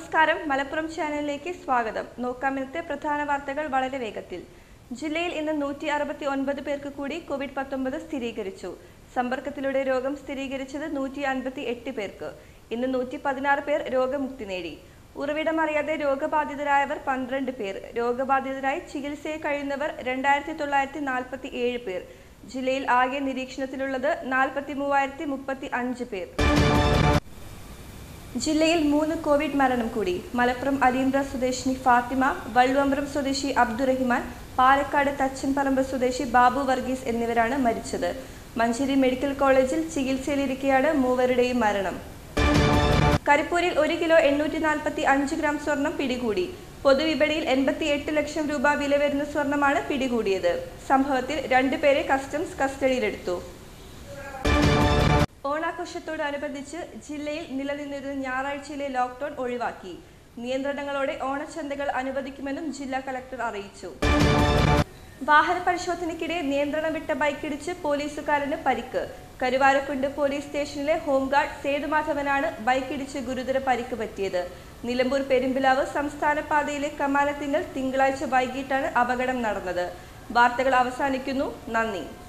നമസ്കാരം മലപ്പുറം ചാനലിലേക്ക് സ്വാഗതം നോക്കാം ഇന്നത്തെ പ്രധാന വാർത്തകൾ വളരെ വേഗത്തിൽ ജില്ലയിൽ ഇന്ന് നൂറ്റി അറുപത്തി ഒൻപത് പേർക്ക് കൂടി കോവിഡ് പത്തൊമ്പത് സ്ഥിരീകരിച്ചു സമ്പർക്കത്തിലൂടെ രോഗം സ്ഥിരീകരിച്ചത് നൂറ്റി അൻപത്തി എട്ട് പേർക്ക് ഇന്ന് നൂറ്റി പതിനാറ് പേർ രോഗമുക്തി നേടി ഉറവിടം അറിയാതെ രോഗബാധിതരായവർ പന്ത്രണ്ട് പേർ രോഗബാധിതരായി ചികിത്സയിൽ കഴിയുന്നവർ രണ്ടായിരത്തി തൊള്ളായിരത്തി നാൽപ്പത്തി ഏഴ് പേർ ജില്ലയിൽ ആകെ നിരീക്ഷണത്തിലുള്ളത് നാൽപ്പത്തി മൂവായിരത്തി മുപ്പത്തി അഞ്ച് പേർ ജില്ലയിൽ മൂന്ന് കോവിഡ് മരണം കൂടി മലപ്പുറം അരീമ്പ്ര സ്വദേശിനി ഫാത്തിമ വള്ളുവമ്പ്രം സ്വദേശി അബ്ദുറഹിമാൻ പാലക്കാട് തച്ചൻപറമ്പ് സ്വദേശി ബാബു വർഗീസ് എന്നിവരാണ് മരിച്ചത് മഞ്ചേരി മെഡിക്കൽ കോളേജിൽ ചികിത്സയിലിരിക്കെയാണ് മൂവരുടെയും മരണം കരിപ്പൂരിൽ ഒരു കിലോ എണ്ണൂറ്റി നാൽപ്പത്തി അഞ്ച് ഗ്രാം സ്വർണം പിടികൂടി പൊതുവിപണിയിൽ എൺപത്തി എട്ട് ലക്ഷം രൂപ വില വരുന്ന സ്വർണമാണ് പിടികൂടിയത് സംഭവത്തിൽ രണ്ടുപേരെ കസ്റ്റംസ് കസ്റ്റഡിയിലെടുത്തു ഓണാഘോഷത്തോടനുബന്ധിച്ച് ജില്ലയിൽ നിലനിന്നിരുന്ന ഞായറാഴ്ചയിലെ ലോക്ക്ഡൌൺ ഒഴിവാക്കി നിയന്ത്രണങ്ങളോടെ ഓണച്ചന്തകൾ അനുവദിക്കുമെന്നും ജില്ലാ കലക്ടർ അറിയിച്ചു വാഹന പരിശോധനയ്ക്കിടെ നിയന്ത്രണം വിട്ട ബൈക്കിടിച്ച് പോലീസുകാരന് പരിക്ക് കരുവാരക്കുണ്ട് പോലീസ് സ്റ്റേഷനിലെ ഹോംഗാർഡ് സേതുമാധവനാണ് ബൈക്കിടിച്ച് ഗുരുതര പരിക്ക് പറ്റിയത് നിലമ്പൂർ പെരുമ്പിലാവ് സംസ്ഥാന പാതയിലെ കമാലത്തിങ്കൽ തിങ്കളാഴ്ച വൈകിട്ടാണ് അപകടം നടന്നത് വാർത്തകൾ അവസാനിക്കുന്നു നന്ദി